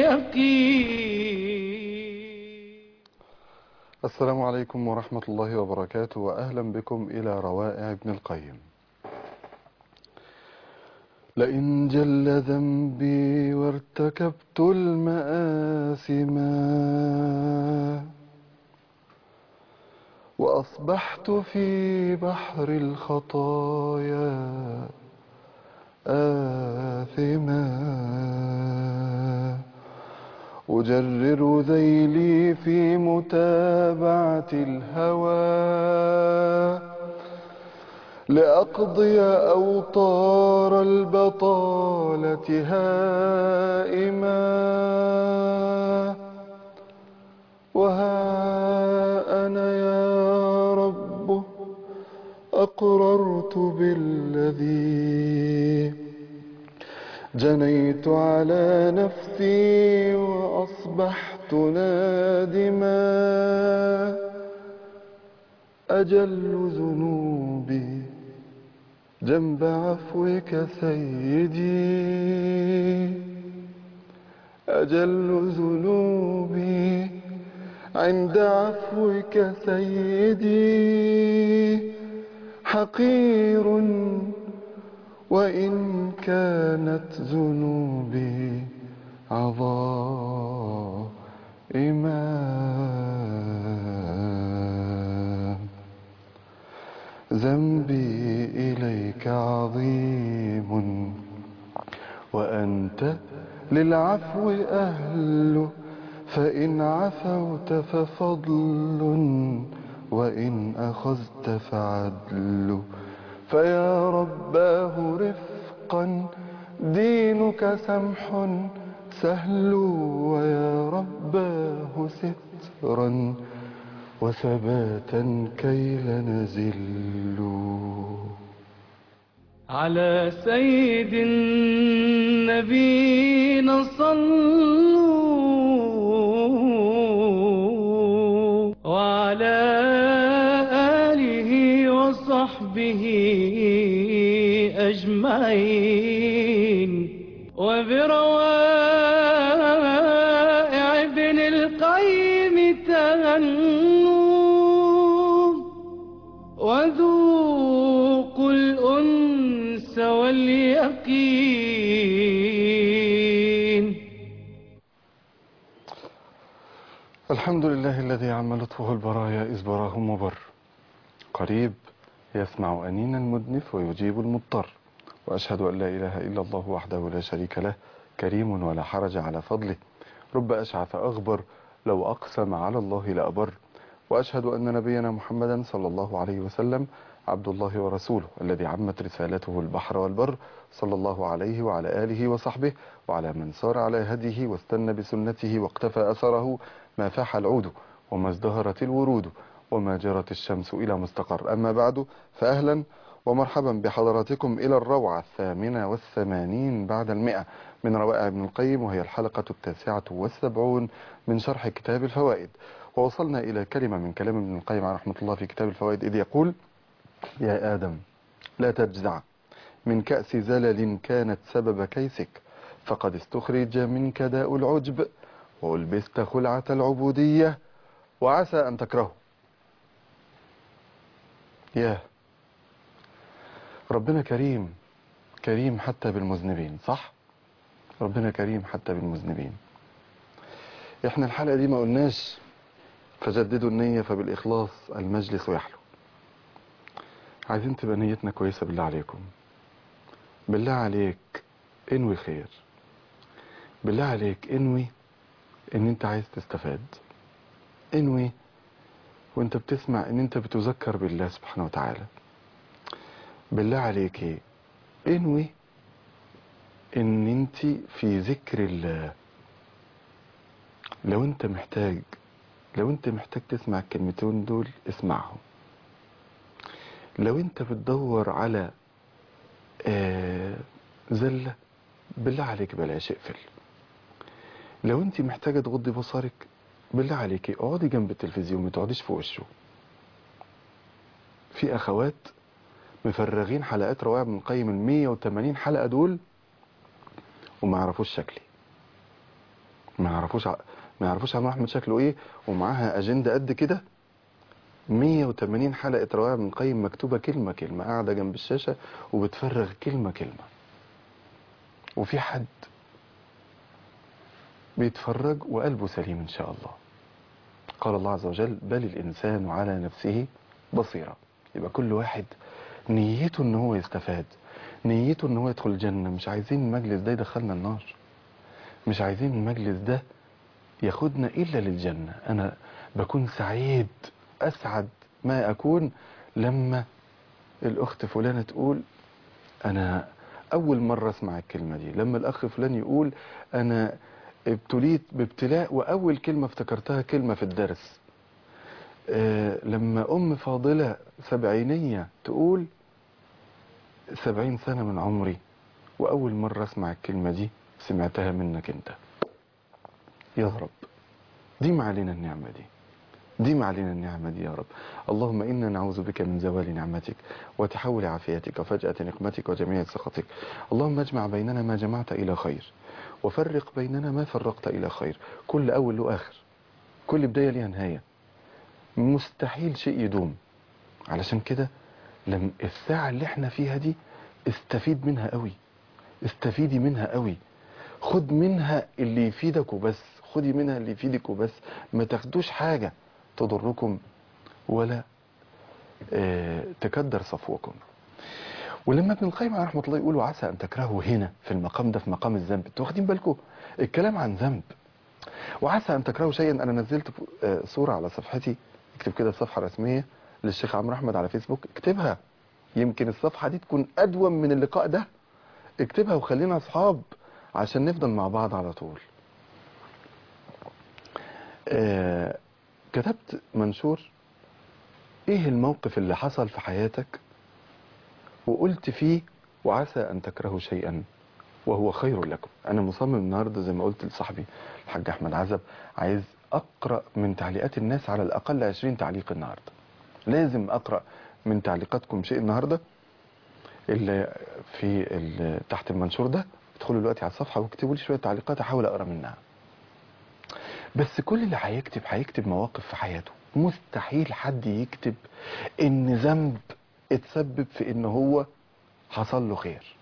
اليقين السلام عليكم ورحمة الله وبركاته وأهلا بكم إلى روائع ابن القيم لئن جل ذنبي وارتكبت المآثما وأصبحت في بحر الخطايا آثما أجرر ذيلي في متابعة الهوى لأقضي أوطار البطالة هائما وها أنا يا رب أقررت بالذي جنيت على نفسي وأصبحت نادما أجل ذنوبي جنب عفوك سيدي أجل ذنوبي عند عفوك سيدي حقير وإن كانت ذنوبي عظائما ذنبي إليك عظيم وأنت للعفو أهل فإن عفوت ففضل وإن أخذت فعدل فيا رباه رفقا دينك سمح سهل ويا رباه سترا وثباتا كي لا نزل على سيد النبينا صلوا وعلى آله وصحبه أجمعين وبروائع ابن القيم تهنوا وذوقوا الأنس واليقين الحمد لله الذي عم لطفه البرايا إذ براهم مبر قريب يسمع أنين المدنف ويجيب المضطر وأشهد أن لا إله إلا الله وحده لا شريك له كريم ولا حرج على فضله رب أشعث أغبر لو أقسم على الله لأبر وأشهد أن نبينا محمدا صلى الله عليه وسلم عبد الله ورسوله الذي عمت رسالته البحر والبر صلى الله عليه وعلى آله وصحبه وعلى من سار على هديه واستنى بسنته واقتفى أثره ما فاح العود وما ازدهرت الورود وما جرت الشمس إلى مستقر أما بعد فأهلا ومرحبا بحضراتكم إلى الروعة الثامنة والثمانين بعد المئة من روائع ابن القيم وهي الحلقة التاسعة والسبعون من شرح كتاب الفوائد ووصلنا إلى كلمة من كلام ابن القيم عليه رحمة الله في كتاب الفوائد إذ يقول يا آدم لا تجزع من كأس زلل كانت سبب كيسك فقد استخرج منك داء العجب وألبست خلعة العبودية وعسى أن تكرهه ياه ربنا كريم كريم حتى بالمذنبين صح ربنا كريم حتى بالمذنبين احنا الحلقة دي ما قلناش فجددوا النية فبالإخلاص المجلس يحلو عايزين تبقى نيتنا كويسة بالله عليكم بالله عليك انوي خير بالله عليك انوي ان انت عايز تستفاد انوي وانت بتسمع ان انت بتذكر بالله سبحانه وتعالى بالله عليك ايه انوي ان انت في ذكر الله لو انت محتاج لو انت محتاج تسمع الكلمتين دول اسمعهم لو انت بتدور على آه زلة بالله عليك بلاش اقفل لو انت محتاجة تغضي بصرك بالله عليك اقعدي جنب التلفزيون ما تقعديش في وشه في اخوات مفرغين حلقات روائع ابن القيم ال 180 حلقة دول وما يعرفوش شكلي ما يعرفوش ع- ما يعرفوش عم احمد شكله ايه ومعاها اجنده قد كده 180 حلقه روايه من قيم مكتوبه كلمه كلمه قاعده جنب الشاشه وبتفرغ كلمه كلمه وفي حد بيتفرج وقلبه سليم ان شاء الله قال الله عز وجل بل الانسان على نفسه بصيره يبقى كل واحد نيته ان هو يستفاد نيته ان هو يدخل الجنه مش عايزين المجلس ده يدخلنا النار مش عايزين المجلس ده ياخدنا إلا للجنة أنا بكون سعيد أسعد ما أكون لما الأخت فلانة تقول أنا أول مرة أسمع الكلمة دي لما الأخ فلان يقول أنا ابتليت بابتلاء وأول كلمة افتكرتها كلمة في الدرس آه لما أم فاضلة سبعينية تقول سبعين سنة من عمري وأول مرة أسمع الكلمة دي سمعتها منك أنت يا رب ديم علينا النعمة دي ديم علينا النعمة دي يا رب اللهم إنا نعوذ بك من زوال نعمتك وتحول عافيتك وفجأة نقمتك وجميع سخطك اللهم اجمع بيننا ما جمعت إلى خير وفرق بيننا ما فرقت إلى خير كل أول له آخر كل بداية ليها نهاية مستحيل شيء يدوم علشان كده لم الساعة اللي احنا فيها دي استفيد منها قوي استفيدي منها قوي خد منها اللي يفيدك وبس خدي منها اللي يفيدك وبس ما تاخدوش حاجة تضركم ولا اه تكدر صفوكم ولما ابن القيم عليه رحمه الله يقول وعسى ان تكرهوا هنا في المقام ده في مقام الذنب انتوا واخدين بالكم الكلام عن ذنب وعسى ان تكرهوا شيئا انا نزلت اه صوره على صفحتي اكتب كده صفحه رسميه للشيخ عمرو احمد على فيسبوك اكتبها يمكن الصفحه دي تكون ادوم من اللقاء ده اكتبها وخلينا اصحاب عشان نفضل مع بعض على طول آه كتبت منشور ايه الموقف اللي حصل في حياتك وقلت فيه وعسى ان تكرهوا شيئا وهو خير لكم انا مصمم النهارده زي ما قلت لصاحبي الحاج احمد عزب عايز اقرا من تعليقات الناس على الاقل 20 تعليق النهارده لازم اقرا من تعليقاتكم شيء النهارده اللي في اللي تحت المنشور ده ادخلوا دلوقتي على الصفحه واكتبوا لي شويه تعليقات احاول اقرا منها بس كل اللي هيكتب هيكتب مواقف في حياته مستحيل حد يكتب ان ذنب اتسبب في ان هو حصل له خير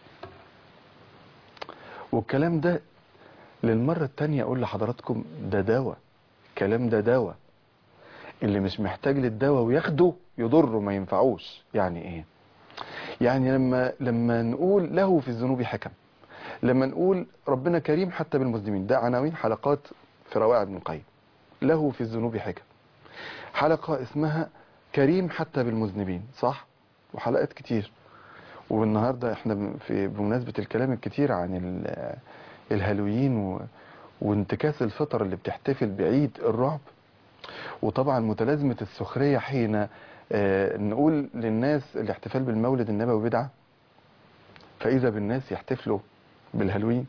والكلام ده للمرة التانية اقول لحضراتكم ده دواء الكلام ده دواء اللي مش محتاج للدواء وياخده يضره ما ينفعوش يعني ايه يعني لما لما نقول له في الذنوب حكم لما نقول ربنا كريم حتى بالمسلمين ده عناوين حلقات في روائع ابن القيم له في الذنوب حكم حلقة اسمها كريم حتى بالمذنبين صح وحلقات كتير والنهاردة احنا في بمناسبة الكلام الكتير عن الهالوين و... وانتكاس الفطر اللي بتحتفل بعيد الرعب وطبعا متلازمة السخرية حين اه نقول للناس الاحتفال بالمولد النبوي بدعة فإذا بالناس يحتفلوا بالهالوين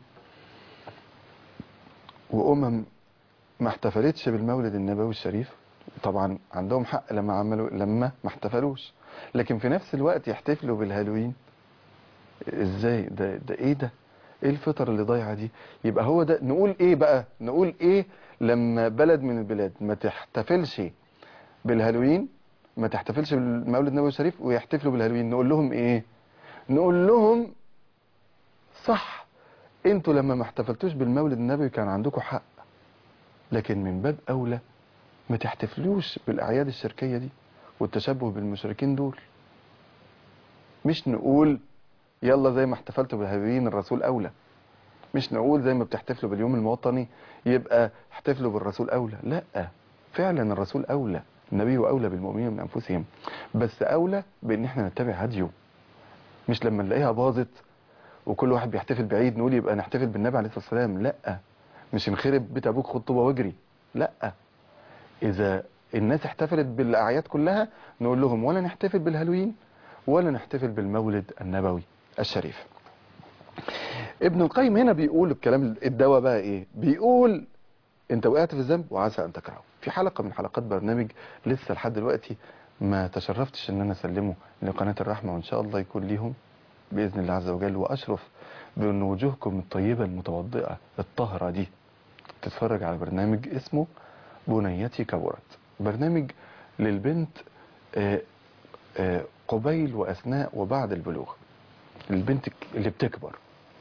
وأمم ما احتفلتش بالمولد النبوي الشريف طبعا عندهم حق لما عملوا لما ما احتفلوش لكن في نفس الوقت يحتفلوا بالهالوين ازاي ده ده ايه ده ايه الفطر اللي ضايعه دي يبقى هو ده نقول ايه بقى نقول ايه لما بلد من البلاد ما تحتفلش بالهالوين ما تحتفلش بالمولد النبوي الشريف ويحتفلوا بالهالوين نقول لهم ايه نقول لهم صح انتوا لما ما احتفلتوش بالمولد النبوي كان عندكم حق لكن من باب اولى ما تحتفلوش بالاعياد الشركيه دي والتشبه بالمشركين دول مش نقول يلا زي ما احتفلتوا بالهالوين الرسول اولى مش نقول زي ما بتحتفلوا باليوم الوطني يبقى احتفلوا بالرسول اولى لا فعلا الرسول اولى النبي اولى بالمؤمنين من انفسهم بس اولى بان احنا نتبع هديه مش لما نلاقيها باظت وكل واحد بيحتفل بعيد نقول يبقى نحتفل بالنبي عليه الصلاه والسلام لا مش نخرب بيت ابوك خطوبه واجري لا اذا الناس احتفلت بالاعياد كلها نقول لهم ولا نحتفل بالهالوين ولا نحتفل بالمولد النبوي الشريف ابن القيم هنا بيقول الكلام الدواء بقى ايه بيقول انت وقعت في الذنب وعسى ان تكرهه في حلقه من حلقات برنامج لسه لحد دلوقتي ما تشرفتش ان انا اسلمه لقناه الرحمه وان شاء الله يكون ليهم باذن الله عز وجل واشرف بان وجوهكم الطيبه المتوضئه الطاهره دي تتفرج على برنامج اسمه بنيتي كبرت برنامج للبنت آه، آه، قبيل وأثناء وبعد البلوغ البنت اللي بتكبر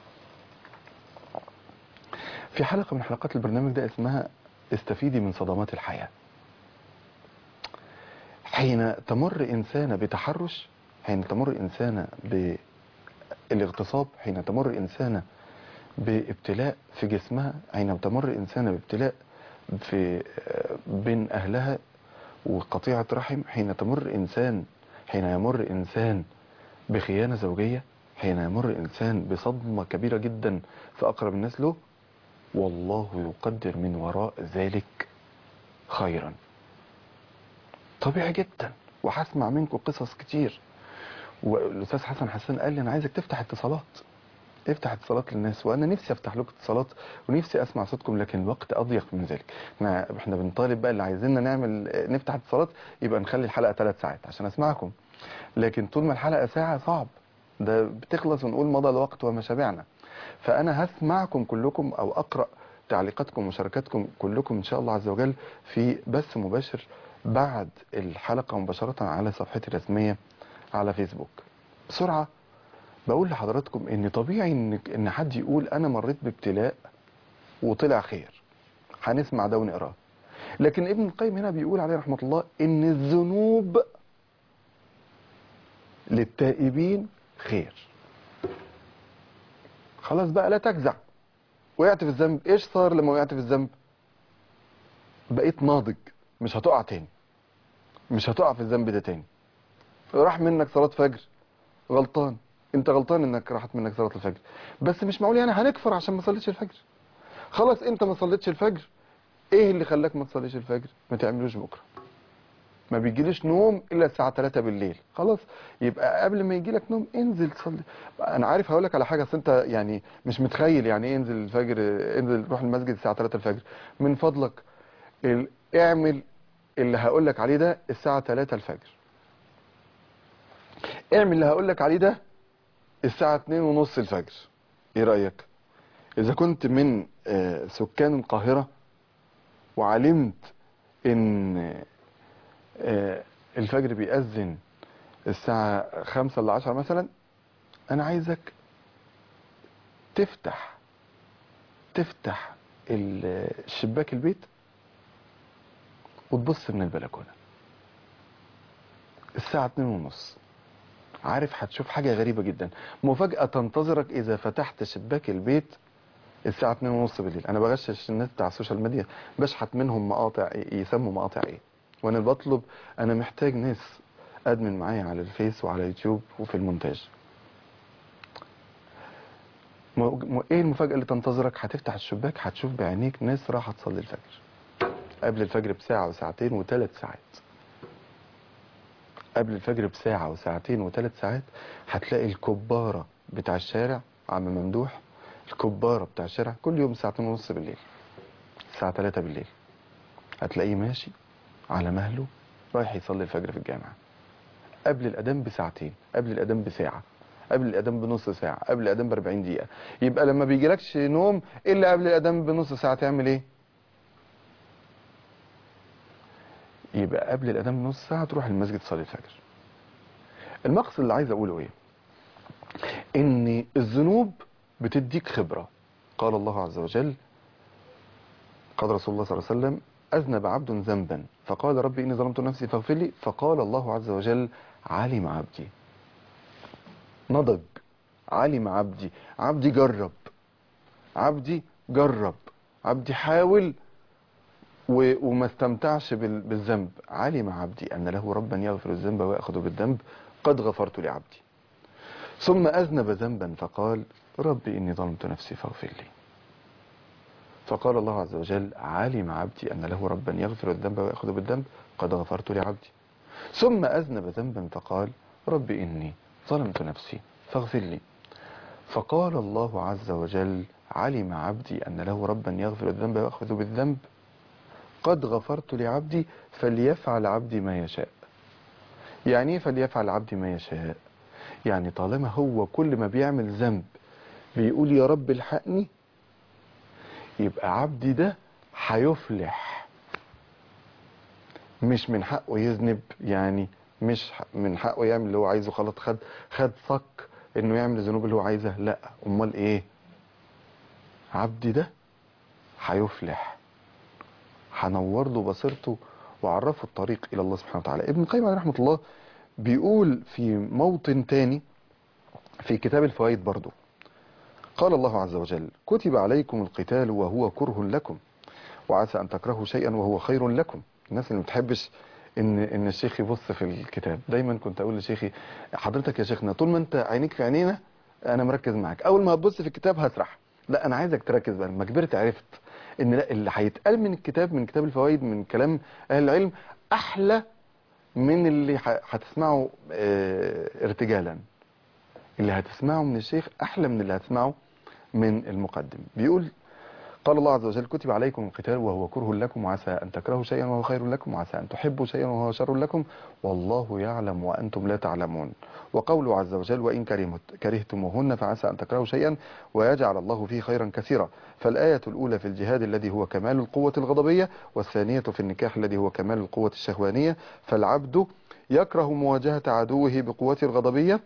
في حلقة من حلقات البرنامج ده اسمها استفيدي من صدمات الحياة حين تمر إنسانة بتحرش حين تمر إنسانة بالاغتصاب حين تمر إنسانة بابتلاء في جسمها حين تمر إنسانة بابتلاء في بين أهلها وقطيعة رحم حين تمر إنسان حين يمر إنسان بخيانة زوجية حين يمر إنسان بصدمة كبيرة جدا في أقرب الناس له والله يقدر من وراء ذلك خيرا طبيعي جدا وهسمع منكم قصص كتير والاستاذ حسن حسان قال لي انا عايزك تفتح اتصالات افتح اتصالات للناس وانا نفسي افتح لكم اتصالات ونفسي اسمع صوتكم لكن الوقت اضيق من ذلك احنا احنا بنطالب بقى اللي عايزيننا نعمل نفتح اتصالات يبقى نخلي الحلقه ثلاث ساعات عشان اسمعكم لكن طول ما الحلقه ساعه صعب ده بتخلص ونقول مضى الوقت وما شبعنا فانا هسمعكم كلكم او اقرا تعليقاتكم ومشاركاتكم كلكم ان شاء الله عز وجل في بث مباشر بعد الحلقه مباشره على صفحتي الرسميه على فيسبوك بسرعه بقول لحضراتكم ان طبيعي ان ان حد يقول انا مريت بابتلاء وطلع خير هنسمع ده ونقراه لكن ابن القيم هنا بيقول عليه رحمه الله ان الذنوب للتائبين خير خلاص بقى لا تجزع وقعت في الذنب ايش صار لما وقعت في الذنب بقيت ناضج مش هتقع تاني مش هتقع في الذنب ده تاني راح منك صلاة فجر غلطان انت غلطان انك راحت منك صلاة الفجر بس مش معقول يعني هنكفر عشان ما صليتش الفجر خلاص انت ما صليتش الفجر ايه اللي خلاك ما تصليش الفجر ما تعملوش بكره ما بيجيليش نوم الا الساعه 3 بالليل خلاص يبقى قبل ما يجي لك نوم انزل صلي انا عارف هقول لك على حاجه اصل انت يعني مش متخيل يعني ايه انزل الفجر انزل روح المسجد الساعه 3 الفجر من فضلك ال- اعمل اللي هقول لك عليه ده الساعه 3 الفجر اعمل اللي هقول لك عليه ده الساعه 2 ونص الفجر ايه رايك اذا كنت من آه، سكان القاهره وعلمت ان آه، الفجر بيأذن الساعة خمسة إلا عشرة مثلا أنا عايزك تفتح تفتح ال- شباك البيت وتبص من البلكونة الساعة اتنين ونص عارف هتشوف حاجة غريبة جدا مفاجأة تنتظرك إذا فتحت شباك البيت الساعة اتنين ونص بالليل أنا بغشش الناس بتاع السوشيال ميديا بشحت منهم مقاطع يسموا مقاطع إيه وانا بطلب انا محتاج ناس ادمن معايا على الفيس وعلى يوتيوب وفي المونتاج مو- مو- ايه المفاجأة اللي تنتظرك هتفتح الشباك هتشوف بعينيك ناس راحة تصلي الفجر قبل الفجر بساعة وساعتين وثلاث ساعات قبل الفجر بساعة وساعتين وثلاث ساعات هتلاقي الكبارة بتاع الشارع عم ممدوح الكبارة بتاع الشارع كل يوم ساعتين ونص بالليل الساعة 3 بالليل هتلاقيه ماشي على مهله رايح يصلي الفجر في الجامعة قبل الأذان بساعتين قبل الأذان بساعة قبل الأذان بنص ساعة قبل الأذان ب 40 دقيقة يبقى لما بيجيلكش نوم إلا قبل الأذان بنص ساعة تعمل إيه؟ يبقى قبل الأذان بنص ساعة تروح المسجد تصلي الفجر المقصد اللي عايز أقوله إيه؟ إن الذنوب بتديك خبرة قال الله عز وجل قال رسول الله صلى الله عليه وسلم أذنب عبد ذنبا فقال ربي إني ظلمت نفسي فاغفر لي فقال الله عز وجل علم عبدي نضج علم عبدي عبدي جرب عبدي جرب عبدي حاول و- وما استمتعش بال- بالذنب علم عبدي أن له ربا يغفر الذنب ويأخذ بالذنب قد غفرت لعبدي ثم أذنب ذنبا فقال ربي إني ظلمت نفسي فاغفر لي فقال الله عز وجل علم عبدي أن له ربا يغفر الذنب ويأخذ بالذنب قد غفرت لعبدي ثم أذنب ذنبا فقال رب إني ظلمت نفسي فاغفر لي فقال الله عز وجل علم عبدي أن له ربا يغفر الذنب ويأخذ بالذنب قد غفرت لعبدي فليفعل عبدي ما يشاء يعني ايه فليفعل عبدي ما يشاء يعني طالما هو كل ما بيعمل ذنب بيقول يا رب الحقني يبقى عبدي ده هيفلح مش من حقه يذنب يعني مش ح- من حقه يعمل اللي هو عايزه خلاص خد خد صك انه يعمل الذنوب اللي هو عايزها لا امال ايه عبدي ده هيفلح هنور له بصيرته وعرفه الطريق الى الله سبحانه وتعالى ابن القيم عليه رحمه الله بيقول في موطن تاني في كتاب الفوائد برضه قال الله عز وجل كتب عليكم القتال وهو كره لكم وعسى ان تكرهوا شيئا وهو خير لكم الناس اللي ما بتحبش ان ان الشيخ يبص في الكتاب دايما كنت اقول لشيخي حضرتك يا شيخنا طول ما انت عينيك في عينينا انا مركز معاك اول ما هتبص في الكتاب هسرح لا انا عايزك تركز بقى لما كبرت عرفت ان لا اللي هيتقال من الكتاب من كتاب الفوائد من كلام اهل العلم احلى من اللي ح- هتسمعه آه، ارتجالا اللي هتسمعه من الشيخ احلى من اللي هتسمعه من المقدم بيقول قال الله عز وجل كتب عليكم القتال وهو كره لكم وعسى أن تكرهوا شيئا وهو خير لكم وعسى أن تحبوا شيئا وهو شر لكم والله يعلم وأنتم لا تعلمون وقوله عز وجل وإن كرهت- كرهتموهن فعسى أن تكرهوا شيئا ويجعل الله فيه خيرا كثيرا فالآية الأولى في الجهاد الذي هو كمال القوة الغضبية والثانية في النكاح الذي هو كمال القوة الشهوانية فالعبد يكره مواجهة عدوه بقوته الغضبية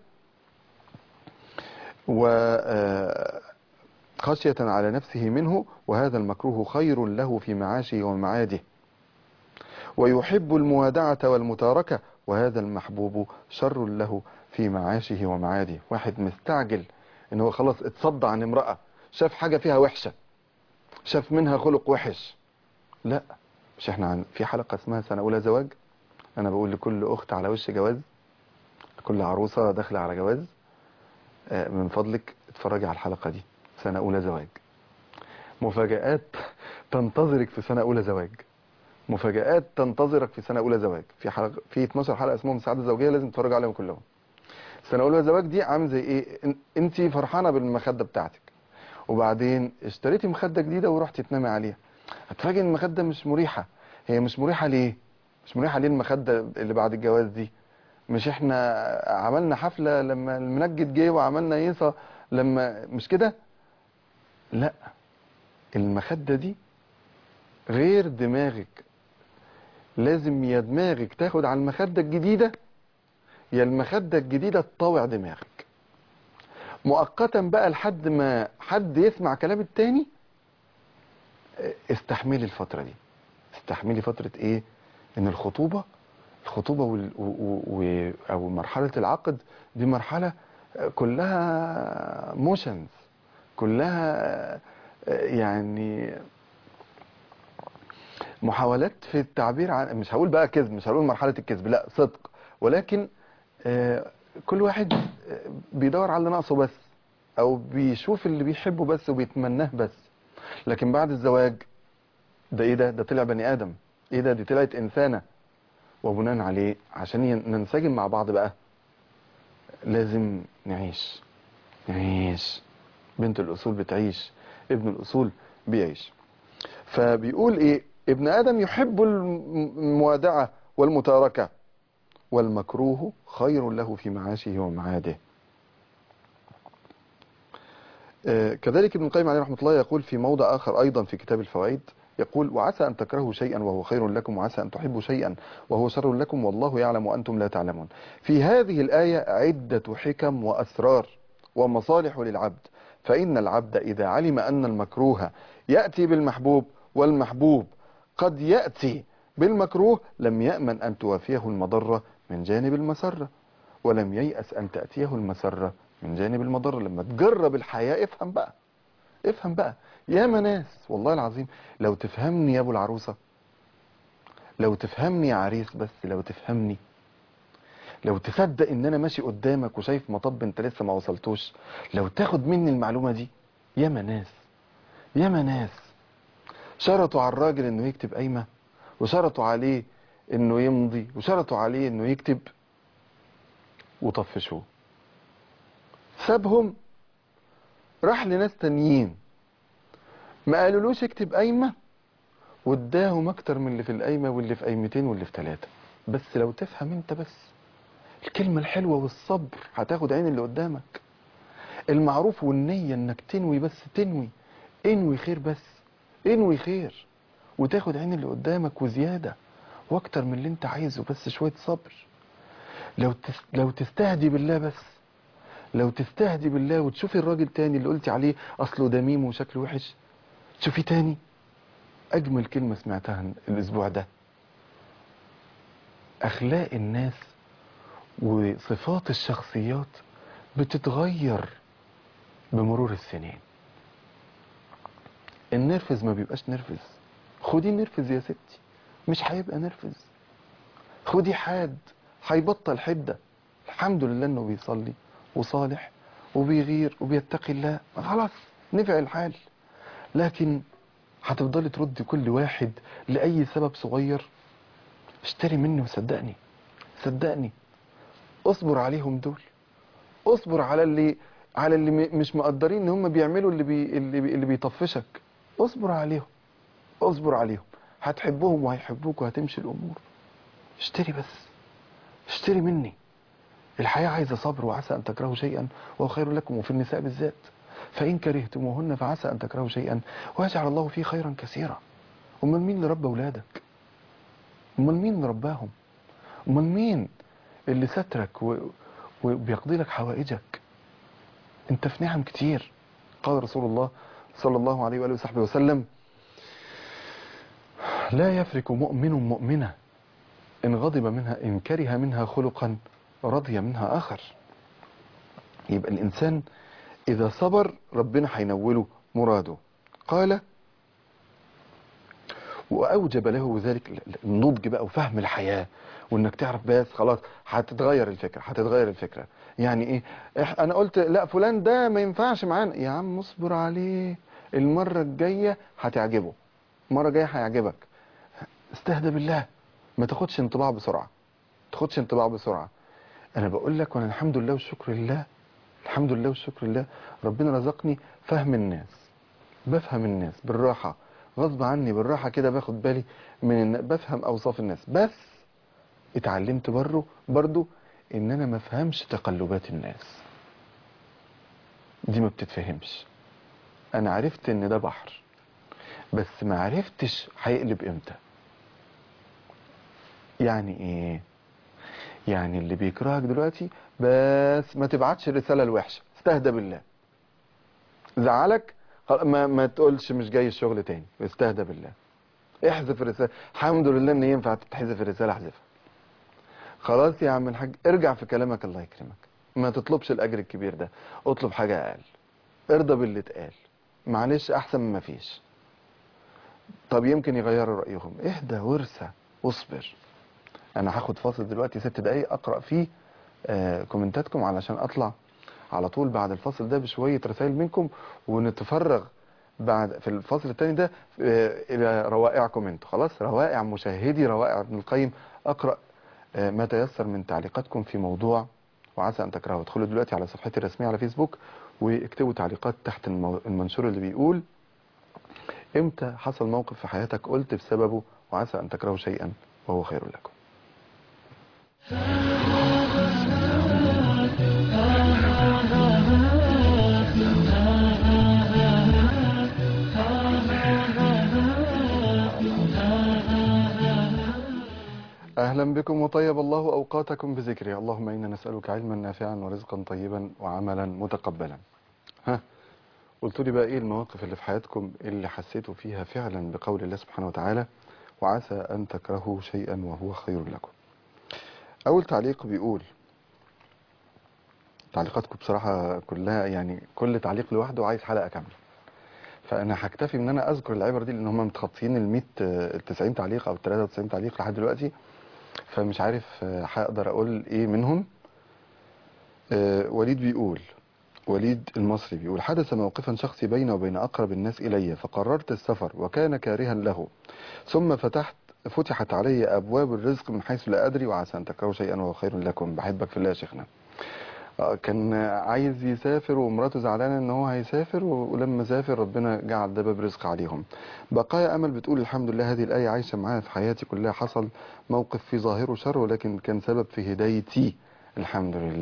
و آه، خشية على نفسه منه وهذا المكروه خير له في معاشه ومعاده ويحب الموادعة والمتاركة وهذا المحبوب شر له في معاشه ومعاده واحد مستعجل ان هو خلاص اتصدى عن امرأة شاف حاجة فيها وحشة شاف منها خلق وحش لا مش احنا عن في حلقة اسمها سنة اولى زواج انا بقول لكل اخت على وش جواز كل عروسة داخلة على جواز آه، من فضلك اتفرجي على الحلقة دي سنة أولى زواج مفاجآت تنتظرك في سنة أولى زواج مفاجآت تنتظرك في سنة أولى زواج في حلقة في 12 حلقة اسمهم السعادة الزوجية لازم تتفرج عليهم كلهم سنة أولى زواج دي عامل زي إيه أنت فرحانة بالمخدة بتاعتك وبعدين اشتريتي مخدة جديدة ورحتي تنامي عليها هتفاجئ ان المخدة مش مريحة هي مش مريحة ليه مش مريحة ليه المخدة اللي بعد الجواز دي مش احنا عملنا حفلة لما المنجد جه وعملنا ييصة لما مش كده لا المخدة دي غير دماغك لازم يا دماغك تاخد على المخدة الجديدة يا المخدة الجديدة تطاوع دماغك مؤقتا بقى لحد ما حد يسمع كلام التاني اه، استحملي الفترة دي استحملي فترة ايه ان الخطوبة الخطوبة وال... و... و... و... او مرحلة العقد دي مرحلة اه، كلها موشنز كلها اه، يعني محاولات في التعبير عن مش هقول بقى كذب مش هقول مرحلة الكذب لا صدق ولكن آه، كل واحد آه، بيدور على اللي ناقصه بس او بيشوف اللي بيحبه بس وبيتمناه بس لكن بعد الزواج ده ايه ده ده طلع بني ادم ايه ده دي طلعت انسانة وبناء عليه عشان ين- ننسجم مع بعض بقى لازم نعيش نعيش بنت الاصول بتعيش ابن الاصول بيعيش فبيقول ايه ابن ادم يحب الم- الموادعة والمتاركة والمكروه خير له في معاشه ومعاده آه، كذلك ابن القيم عليه رحمة الله يقول في موضع آخر أيضا في كتاب الفوائد يقول وعسى أن تكرهوا شيئا وهو خير لكم وعسى أن تحبوا شيئا وهو شر لكم والله يعلم وأنتم لا تعلمون في هذه الآية عدة حكم وأسرار ومصالح للعبد فإن العبد إذا علم أن المكروه يأتي بالمحبوب والمحبوب قد يأتي بالمكروه لم يأمن أن توافيه المضرة من جانب المسرة ولم ييأس أن تأتيه المسرة من جانب المضرة لما تجرب الحياة افهم بقى افهم بقى يا ناس والله العظيم لو تفهمني يا ابو العروسة لو تفهمني يا عريس بس لو تفهمني لو تصدق ان انا ماشي قدامك وشايف مطب انت لسه ما وصلتوش لو تاخد مني المعلومة دي يا ناس يا ناس شرطوا على الراجل انه يكتب قايمة وشرطوا عليه انه يمضي وشرطوا عليه انه يكتب وطفشوه سابهم راح لناس تانيين ما قالولوش اكتب قايمة واداهم اكتر من اللي في القايمة واللي في قايمتين واللي في ثلاثة بس لو تفهم انت بس الكلمة الحلوة والصبر هتاخد عين اللي قدامك المعروف والنية انك تنوي بس تنوي انوي خير بس انوي خير وتاخد عين اللي قدامك وزيادة واكتر من اللي انت عايزه بس شوية صبر لو تس... لو تستهدي بالله بس لو تستهدي بالله وتشوفي الراجل تاني اللي قلتي عليه اصله دميم وشكله وحش تشوفي تاني اجمل كلمة سمعتها الاسبوع ده اخلاق الناس وصفات الشخصيات بتتغير بمرور السنين النرفز ما بيبقاش نرفز خدي نرفز يا ستي مش هيبقى نرفز خدي حاد هيبطل حدة الحمد لله انه بيصلي وصالح وبيغير وبيتقي الله خلاص نفع الحال لكن هتفضلي تردي كل واحد لأي سبب صغير اشتري مني وصدقني صدقني اصبر عليهم دول اصبر على اللي على اللي م- مش مقدرين ان هم بيعملوا اللي بي اللي, بي اللي بيطفشك اصبر عليهم اصبر عليهم هتحبهم وهيحبوك وهتمشي الامور اشتري بس اشتري مني الحياة عايزة صبر وعسى أن تكرهوا شيئا وهو خير لكم وفي النساء بالذات فإن كرهتموهن فعسى أن تكرهوا شيئا ويجعل الله فيه خيرا كثيرا أمال مين اللي ربى أولادك أمال مين اللي رباهم أمال مين اللي سترك و... وبيقضي لك حوائجك انت في نعم كتير قال رسول الله صلى الله عليه وآله وصحبه وسلم لا يفرك مؤمن مؤمنة إن غضب منها إن كره منها خلقا رضي منها آخر يبقى الإنسان إذا صبر ربنا هينوله مراده قال وأوجب له ذلك النضج بقى وفهم الحياة وإنك تعرف بس خلاص هتتغير الفكرة هتتغير الفكرة يعني إيه إح- أنا قلت لا فلان ده ما ينفعش معانا يا عم اصبر عليه المرة الجاية هتعجبه المرة الجاية هيعجبك استهدى بالله ما تاخدش انطباع بسرعة ما تاخدش انطباع بسرعة انا بقول لك وانا الحمد لله والشكر لله الحمد لله والشكر لله ربنا رزقني فهم الناس بفهم الناس بالراحة غصب عني بالراحة كده باخد بالي من الن... بفهم اوصاف الناس بس اتعلمت برضو برضو ان انا ما افهمش تقلبات الناس دي ما بتتفهمش انا عرفت ان ده بحر بس ما عرفتش هيقلب امتى يعني ايه يعني اللي بيكرهك دلوقتي بس ما تبعتش الرسالة الوحشة استهدى بالله زعلك خل- ما, ما تقولش مش جاي الشغل تاني استهدى بالله احذف الرسالة الحمد لله ان ينفع تتحذف الرسالة احذفها خلاص يا عم الحاج ارجع في كلامك الله يكرمك ما تطلبش الاجر الكبير ده اطلب حاجة اقل ارضى باللي اتقال معلش احسن من ما فيش طب يمكن يغيروا رأيهم اهدى وارسى واصبر انا هاخد فاصل دلوقتي ست دقايق اقرا فيه آه كومنتاتكم علشان اطلع على طول بعد الفاصل ده بشويه رسائل منكم ونتفرغ بعد في الفاصل الثاني ده آه الى روائعكم انتوا خلاص روائع مشاهدي روائع ابن القيم اقرا آه ما تيسر من تعليقاتكم في موضوع وعسى ان تكرهوا ادخلوا دلوقتي على صفحتي الرسميه على فيسبوك واكتبوا تعليقات تحت المو- المنشور اللي بيقول امتى حصل موقف في حياتك قلت بسببه وعسى ان تكرهوا شيئا وهو خير لكم أهلا بكم وطيب الله أوقاتكم بذكره اللهم إنا نسألك علما نافعا ورزقا طيبا وعملا متقبلا ها قلت لي بقى إيه المواقف اللي في حياتكم اللي حسيتوا فيها فعلا بقول الله سبحانه وتعالى وعسى أن تكرهوا شيئا وهو خير لكم أول تعليق بيقول تعليقاتكم بصراحة كلها يعني كل تعليق لوحده عايز حلقة كاملة فأنا هكتفي إن أنا أذكر العبر دي لأن هم متخطيين ال 100 ال 90 تعليق أو ال 93 تعليق لحد دلوقتي فمش عارف آه، هقدر أقول إيه منهم آه، وليد بيقول وليد المصري بيقول حدث موقفا شخصي بيني وبين أقرب الناس إلي فقررت السفر وكان كارها له ثم فتحت فتحت علي أبواب الرزق من حيث لا أدري وعسى أن تكرهوا شيئا وهو خير لكم بحبك في الله يا شيخنا آه، كان عايز يسافر ومراته زعلانه ان هو هيسافر و- ولما سافر ربنا جعل ده باب رزق عليهم بقايا امل بتقول الحمد لله هذه الايه عايشه معايا في حياتي كلها حصل موقف في ظاهره شر ولكن كان سبب في هدايتي الحمد لله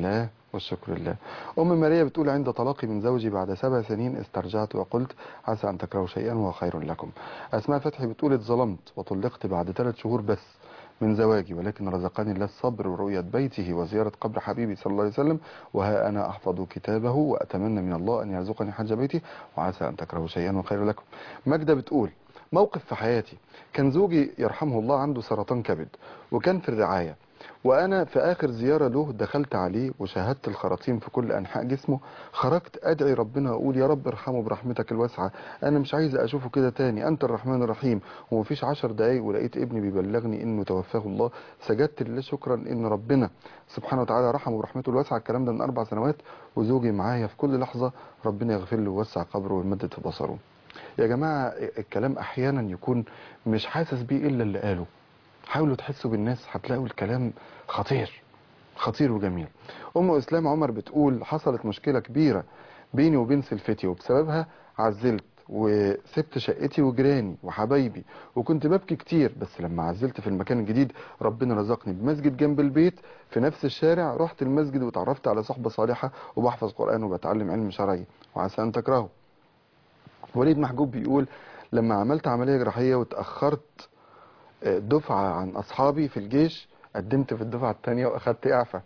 والشكر لله أم ماريا بتقول عند طلاقي من زوجي بعد سبع سنين استرجعت وقلت عسى أن تكرهوا شيئا وهو خير لكم أسماء فتحي بتقول اتظلمت وطلقت بعد ثلاث شهور بس من زواجي ولكن رزقني الله الصبر ورؤية بيته وزيارة قبر حبيبي صلى الله عليه وسلم وها أنا أحفظ كتابه وأتمنى من الله أن يرزقني حج بيته وعسى أن تكرهوا شيئا وخير لكم ماجدة بتقول موقف في حياتي كان زوجي يرحمه الله عنده سرطان كبد وكان في الرعاية وأنا في آخر زيارة له دخلت عليه وشاهدت الخراطيم في كل أنحاء جسمه خرجت أدعي ربنا أقول يا رب ارحمه برحمتك الواسعة أنا مش عايز أشوفه كده تاني أنت الرحمن الرحيم ومفيش عشر دقايق ولقيت ابني بيبلغني إنه توفاه الله سجدت لله شكرا إن ربنا سبحانه وتعالى رحمه برحمته الواسعة الكلام ده من أربع سنوات وزوجي معايا في كل لحظة ربنا يغفر له ويوسع قبره ويمدد في بصره يا جماعة الكلام أحيانا يكون مش حاسس بيه إلا اللي قاله حاولوا تحسوا بالناس هتلاقوا الكلام خطير خطير وجميل أم إسلام عمر بتقول حصلت مشكلة كبيرة بيني وبين سلفتي وبسببها عزلت وسبت شقتي وجيراني وحبايبي وكنت ببكي كتير بس لما عزلت في المكان الجديد ربنا رزقني بمسجد جنب البيت في نفس الشارع رحت المسجد وتعرفت على صحبة صالحة وبحفظ قرآن وبتعلم علم شرعي وعسى أن تكرهه وليد محجوب بيقول لما عملت عملية جراحية وتأخرت دفعة عن أصحابي في الجيش قدمت في الدفعة الثانية وأخدت إعفاء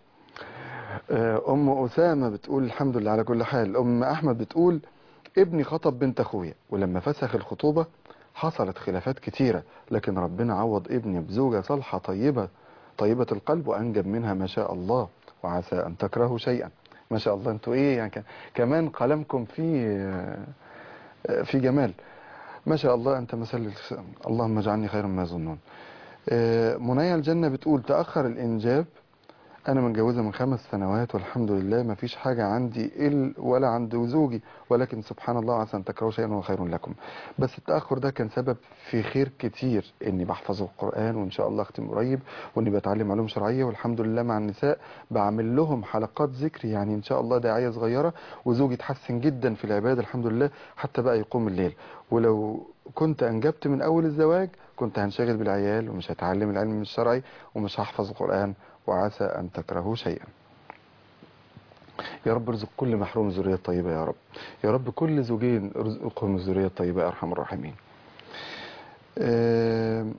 أم أسامة بتقول الحمد لله على كل حال أم أحمد بتقول ابني خطب بنت أخويا ولما فسخ الخطوبة حصلت خلافات كتيرة لكن ربنا عوض ابني بزوجة صالحة طيبة طيبة القلب وأنجب منها ما شاء الله وعسى أن تكرهوا شيئا ما شاء الله انتوا ايه يعني كمان قلمكم فيه في جمال ما شاء الله أنت مثل اللهم اجعلني خيرا ما يظنون منيا الجنة بتقول تأخر الإنجاب أنا متجوزة من خمس سنوات والحمد لله ما فيش حاجة عندي إل ولا عند زوجي ولكن سبحان الله عسى أن تكرهوا شيئا وهو خير لكم بس التأخر ده كان سبب في خير كتير إني بحفظ القرآن وإن شاء الله أختم قريب وإني بتعلم علوم شرعية والحمد لله مع النساء بعمل لهم حلقات ذكر يعني إن شاء الله داعية صغيرة وزوجي اتحسن جدا في العبادة الحمد لله حتى بقى يقوم الليل ولو كنت أنجبت من أول الزواج كنت هنشغل بالعيال ومش هتعلم العلم الشرعي ومش هحفظ القرآن وعسى أن تكرهوا شيئا يا رب ارزق كل محروم ذرية طيبة يا رب يا رب كل زوجين ارزقهم الذرية الطيبة يا أرحم الراحمين أه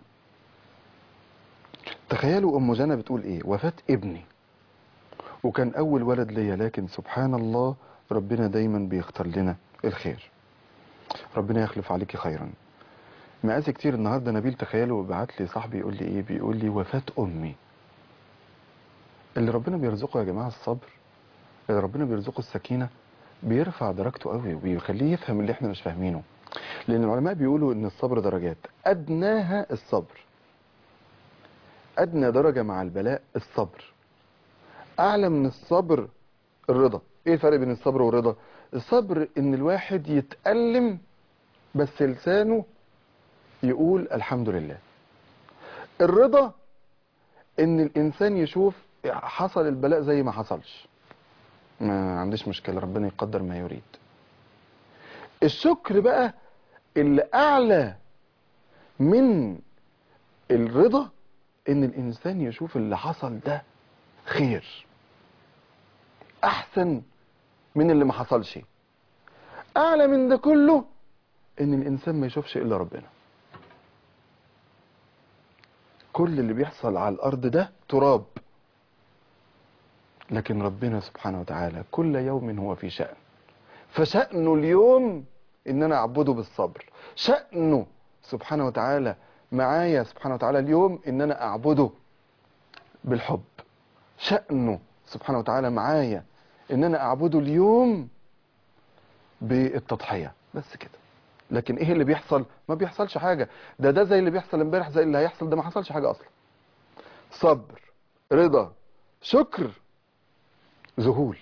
تخيلوا أم جنى بتقول إيه وفاة ابني وكان أول ولد ليا لكن سبحان الله ربنا دايما بيختار لنا الخير ربنا يخلف عليكي خيرا مقاسي كتير النهارده نبيل تخيلوا بعت لي صاحبي يقول لي ايه بيقول لي وفاة امي اللي ربنا بيرزقه يا جماعه الصبر اللي ربنا بيرزقه السكينه بيرفع درجته قوي وبيخليه يفهم اللي احنا مش فاهمينه لان العلماء بيقولوا ان الصبر درجات ادناها الصبر ادنى درجه مع البلاء الصبر اعلى من الصبر الرضا ايه الفرق بين الصبر والرضا الصبر ان الواحد يتألم بس لسانه يقول الحمد لله الرضا ان الانسان يشوف حصل البلاء زي ما حصلش ما عنديش مشكلة ربنا يقدر ما يريد الشكر بقى اللي اعلى من الرضا ان الانسان يشوف اللي حصل ده خير احسن من اللي ما حصلش اعلى من ده كله ان الانسان ما يشوفش الا ربنا كل اللي بيحصل على الارض ده تراب لكن ربنا سبحانه وتعالى كل يوم هو في شأن فشأنه اليوم ان انا اعبده بالصبر شأنه سبحانه وتعالى معايا سبحانه وتعالى اليوم ان انا اعبده بالحب شأنه سبحانه وتعالى معايا ان انا اعبده اليوم بالتضحية بس كده لكن ايه اللي بيحصل ما بيحصلش حاجة ده ده زي اللي بيحصل امبارح زي اللي هيحصل ده ما حصلش حاجة اصلا صبر رضا شكر ذهول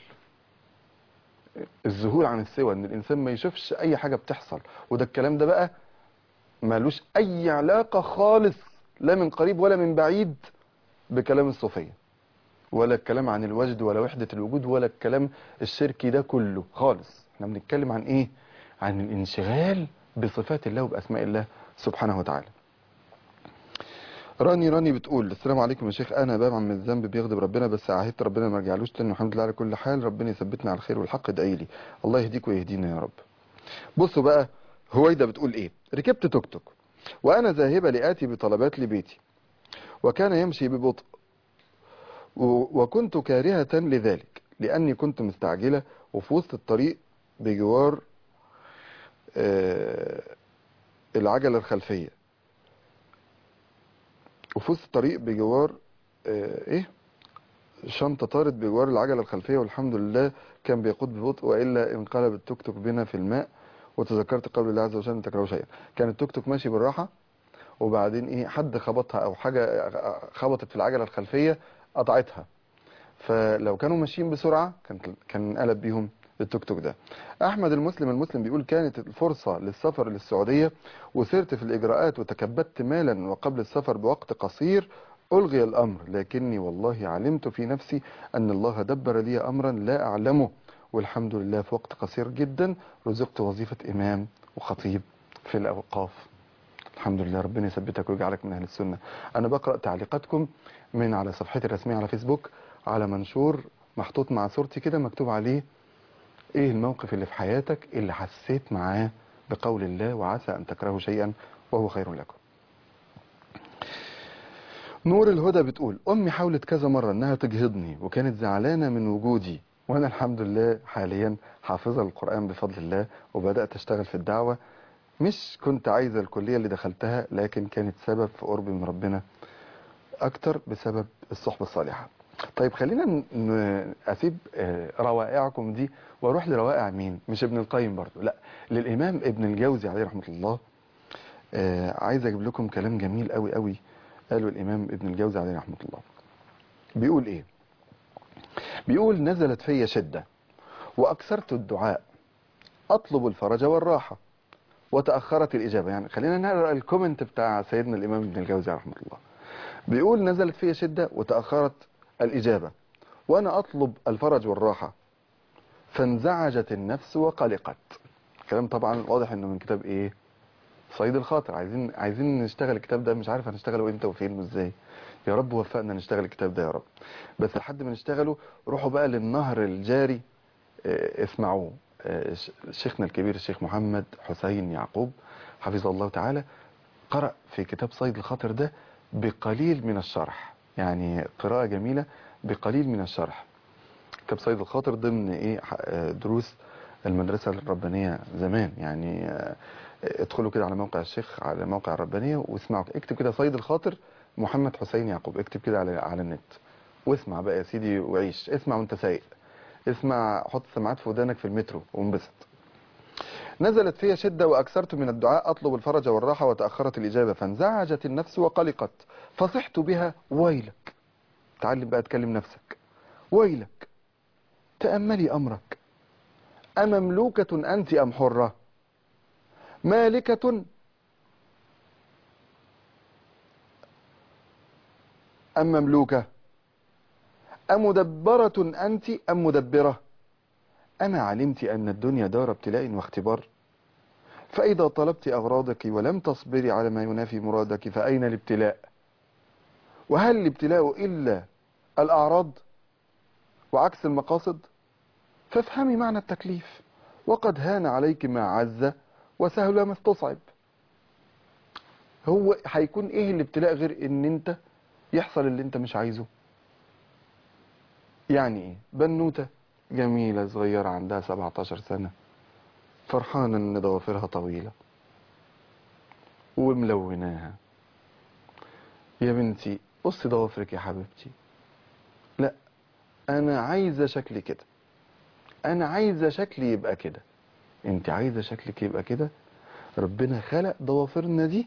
الذهول عن السوى ان الانسان ما يشوفش اي حاجة بتحصل وده الكلام ده بقى مالوش اي علاقة خالص لا من قريب ولا من بعيد بكلام الصوفية ولا الكلام عن الوجد ولا وحدة الوجود ولا الكلام الشركي ده كله خالص احنا بنتكلم عن ايه عن الانشغال بصفات الله وبأسماء الله سبحانه وتعالى راني راني بتقول السلام عليكم يا شيخ انا بعمل الذنب بيغضب ربنا بس عهدت ربنا ما ارجعلوش تاني والحمد لله على كل حال ربنا يثبتنا على الخير والحق ادعي لي الله يهديك ويهدينا يا رب بصوا بقى هويدا بتقول ايه ركبت توك توك وانا ذاهبه لاتي بطلبات لبيتي وكان يمشي ببطء و- وكنت كارهه لذلك لاني كنت مستعجله وفي وسط الطريق بجوار آه، العجله الخلفيه وفي وسط الطريق بجوار آه، ايه شنطة طارت بجوار العجلة الخلفية والحمد لله كان بيقود ببطء وإلا انقلب التوك توك بنا في الماء وتذكرت قول الله عز وجل أن تكرهوا شيئا كان التوك توك ماشي بالراحة وبعدين ايه حد خبطها او حاجة خبطت في العجلة الخلفية قطعتها فلو كانوا ماشيين بسرعة كان كان انقلب بيهم التوك توك ده احمد المسلم المسلم بيقول كانت الفرصة للسفر للسعودية وسرت في الاجراءات وتكبدت مالا وقبل السفر بوقت قصير ألغي الأمر لكني والله علمت في نفسي أن الله دبر لي أمرا لا أعلمه والحمد لله في وقت قصير جدا رزقت وظيفة إمام وخطيب في الأوقاف الحمد لله ربنا يثبتك ويجعلك من أهل السنة أنا بقرأ تعليقاتكم من على صفحتي الرسمية على فيسبوك على منشور محطوط مع صورتي كده مكتوب عليه إيه الموقف اللي في حياتك اللي حسيت معاه بقول الله وعسى أن تكرهوا شيئا وهو خير لكم نور الهدى بتقول أمي حاولت كذا مرة إنها تجهضني وكانت زعلانة من وجودي وأنا الحمد لله حاليا حافظة القرآن بفضل الله وبدأت أشتغل في الدعوة مش كنت عايزة الكلية اللي دخلتها لكن كانت سبب في قربي من ربنا أكتر بسبب الصحبة الصالحة طيب خلينا ن- ن- أسيب آه، روائعكم دي وأروح لروائع مين مش ابن القيم برضو لا للإمام ابن الجوزي عليه رحمة الله آه، عايز أجيب لكم كلام جميل قوي قوي قاله الإمام ابن الجوزي عليه رحمة الله بيقول إيه بيقول نزلت في شدة وأكثرت الدعاء أطلب الفرج والراحة وتأخرت الإجابة يعني خلينا نقرأ الكومنت بتاع سيدنا الإمام ابن الجوزي رحمه الله بيقول نزلت في شدة وتأخرت الإجابة وأنا أطلب الفرج والراحة فانزعجت النفس وقلقت كلام طبعا واضح انه من كتاب ايه صيد الخاطر عايزين عايزين نشتغل الكتاب ده مش عارف هنشتغله امتى وفين وازاي يا رب وفقنا نشتغل الكتاب ده يا رب بس لحد ما نشتغله روحوا بقى للنهر الجاري آه، اسمعوه آه، ش- شيخنا الكبير الشيخ محمد حسين يعقوب حفظه الله تعالى قرأ في كتاب صيد الخاطر ده بقليل من الشرح يعني قراءة جميلة بقليل من الشرح كتاب صيد الخاطر ضمن ايه ح- آه، دروس المدرسة الربانية زمان يعني آه، ادخلوا كده على موقع الشيخ على موقع الربانية واسمعوا اكتب كده صيد الخاطر محمد حسين يعقوب اكتب كده على على النت واسمع بقى يا سيدي وعيش اسمع وانت سايق اسمع حط السماعات في ودانك في المترو وانبسط نزلت في شدة وأكثرت من الدعاء أطلب الفرج والراحة وتأخرت الإجابة فانزعجت النفس وقلقت فصحت بها ويلك تعلم بقى تكلم نفسك ويلك تأملي أمرك أمملوكة أنت أم حرة مالكة أم مملوكة أمدبرة أنت أم مدبرة أما علمت أن الدنيا دار ابتلاء واختبار فإذا طلبت أغراضك ولم تصبري على ما ينافي مرادك فأين الابتلاء وهل الابتلاء إلا الأعراض وعكس المقاصد فافهمي معنى التكليف وقد هان عليك ما عز وسهل ما استصعب هو هيكون ايه الابتلاء غير ان انت يحصل اللي انت مش عايزه يعني ايه بنوتة جميلة صغيرة عندها 17 سنة فرحانة ان ضوافرها طويلة وملوناها يا بنتي قصي ضوافرك يا حبيبتي لا انا عايزة شكلي كده انا عايزة شكلي يبقى كده انت عايزة شكلك يبقى كده ربنا خلق ضوافرنا دي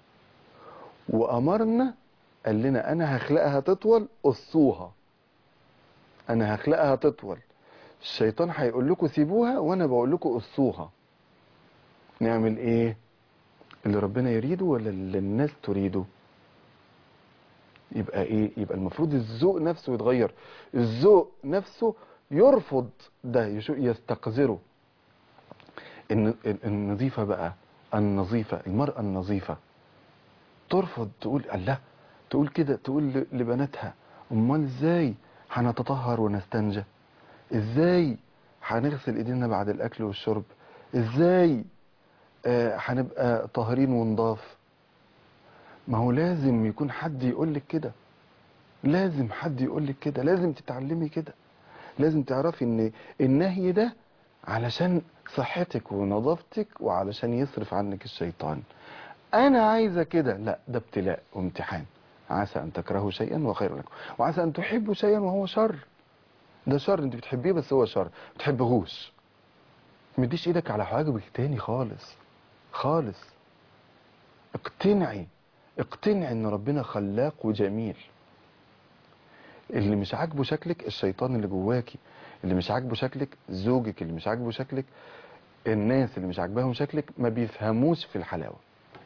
وامرنا قال لنا انا هخلقها تطول قصوها انا هخلقها تطول الشيطان هيقول لكم سيبوها وانا بقول لكم قصوها نعمل ايه اللي ربنا يريده ولا اللي الناس تريده يبقى ايه يبقى المفروض الذوق نفسه يتغير الذوق نفسه يرفض ده يشو- يستقذره الن- النظيفة بقى النظيفة المرأة النظيفة ترفض تقول الله تقول كده تقول ل- لبناتها امال ازاي هنتطهر ونستنجى ازاي هنغسل ايدينا بعد الاكل والشرب ازاي آه، هنبقى طاهرين ونضاف ما هو لازم يكون حد يقول لك كده لازم حد يقول لك كده لازم تتعلمي كده لازم تعرفي ان النهي ده علشان صحتك ونظافتك وعلشان يصرف عنك الشيطان انا عايزه كده لا ده ابتلاء وامتحان عسى ان تكرهوا شيئا وخير لكم وعسى ان تحبوا شيئا وهو شر ده شر انت بتحبيه بس هو شر بتحبهوش مديش ايدك على حواجبك تاني خالص خالص اقتنعي اقتنعي ان ربنا خلاق وجميل اللي مش عاجبه شكلك الشيطان اللي جواكي اللي مش عاجبه شكلك زوجك اللي مش عاجبه شكلك الناس اللي مش عاجباهم شكلك ما بيفهموش في الحلاوة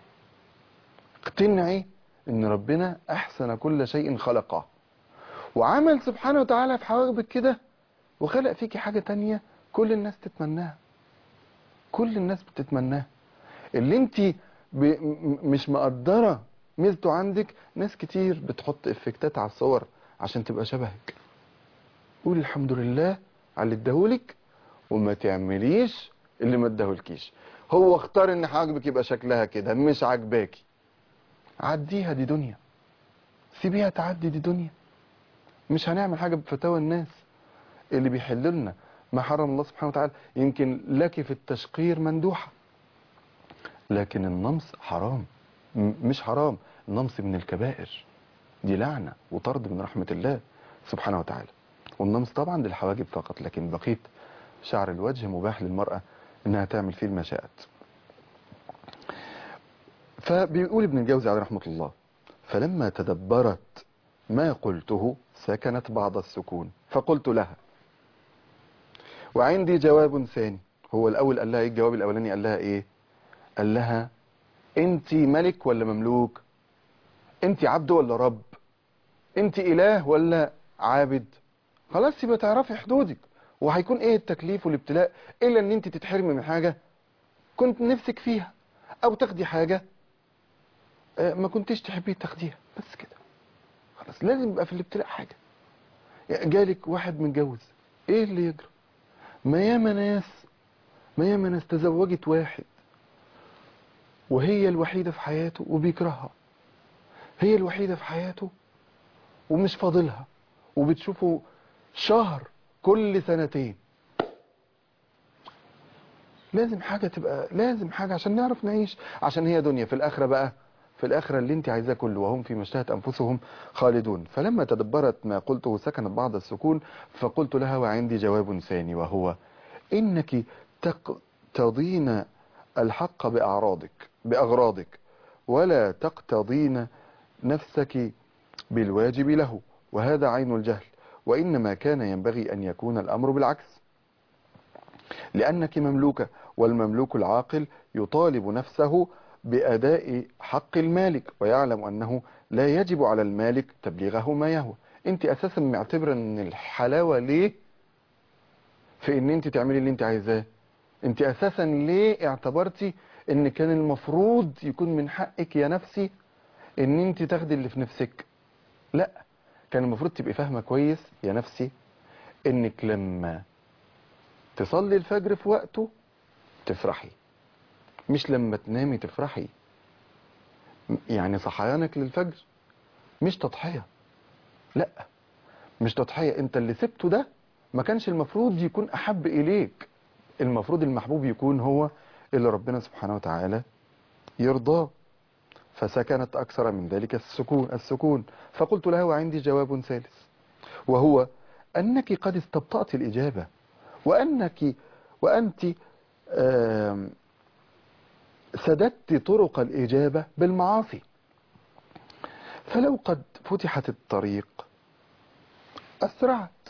اقتنعي ان ربنا احسن كل شيء خلقه وعمل سبحانه وتعالى في حواجبك كده وخلق فيكي حاجة تانية كل الناس تتمناها كل الناس بتتمناها اللي انت ب... م- مش مقدرة ميزته عندك ناس كتير بتحط افكتات على الصور عشان تبقى شبهك قول الحمد لله على اللي اداهولك وما تعمليش اللي ما اداهولكيش هو اختار ان حواجبك يبقى شكلها كده مش عاجباكي عديها دي دنيا سيبيها تعدي دي دنيا مش هنعمل حاجة بفتاوى الناس اللي بيحلوا لنا ما حرم الله سبحانه وتعالى يمكن لك في التشقير مندوحة لكن النمص حرام م- مش حرام النمص من الكبائر دي لعنة وطرد من رحمة الله سبحانه وتعالى والنمص طبعا للحواجب فقط لكن بقية شعر الوجه مباح للمرأة انها تعمل فيه ما شاءت فبيقول ابن الجوزي عليه رحمة الله فلما تدبرت ما قلته سكنت بعض السكون فقلت لها وعندي جواب ثاني هو الاول قال لها ايه الجواب الاولاني قال لها ايه قال لها انت ملك ولا مملوك انت عبد ولا رب انت اله ولا عابد خلاص يبقى تعرفي حدودك وهيكون ايه التكليف والابتلاء الا ان انت تتحرمي من حاجة كنت نفسك فيها او تاخدي حاجة آه، ما كنتيش تحبي تاخديها بس كده خلاص لازم يبقى في الابتلاء حاجة يعني جالك واحد متجوز ايه اللي يجرى ما ياما ناس ما ياما ناس تزوجت واحد وهي الوحيدة في حياته وبيكرهها هي الوحيدة في حياته ومش فاضلها وبتشوفه شهر كل سنتين لازم حاجة تبقى لازم حاجة عشان نعرف نعيش عشان هي دنيا في الآخرة بقى في الآخرة اللي انت عايزاه كله وهم في مشتهت أنفسهم خالدون فلما تدبرت ما قلته سكنت بعض السكون فقلت لها وعندي جواب ثاني وهو إنك تقتضين الحق بأعراضك بأغراضك ولا تقتضين نفسك بالواجب له وهذا عين الجهل وإنما كان ينبغي أن يكون الأمر بالعكس لأنك مملوكة والمملوك العاقل يطالب نفسه بأداء حق المالك ويعلم أنه لا يجب على المالك تبليغه ما يهوى انت أساسا معتبرة أن الحلاوة ليه في أن انت تعملي اللي انت عايزاه انت أساسا ليه اعتبرتي أن كان المفروض يكون من حقك يا نفسي أن انت تاخدي اللي في نفسك لا كان المفروض تبقي فاهمة كويس يا نفسي انك لما تصلي الفجر في وقته تفرحي مش لما تنامي تفرحي يعني صحيانك للفجر مش تضحية لا مش تضحية انت اللي سبته ده ما كانش المفروض يكون احب اليك المفروض المحبوب يكون هو اللي ربنا سبحانه وتعالى يرضاه فسكنت أكثر من ذلك السكون السكون فقلت لها وعندي جواب ثالث وهو أنك قد استبطأت الإجابة وأنك وأنت آم، سددت طرق الإجابة بالمعاصي فلو قد فتحت الطريق أسرعت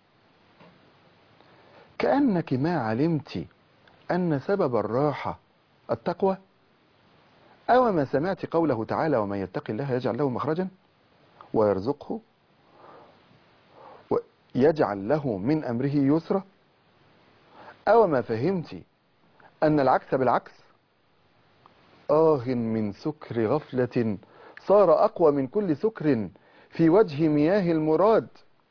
كأنك ما علمت أن سبب الراحة التقوى أو ما سمعت قوله تعالى ومن يتق الله يجعل له مخرجا ويرزقه ويجعل له من أمره يسرا أو ما فهمت أن العكس بالعكس آه من سكر غفلة صار أقوى من كل سكر في وجه مياه المراد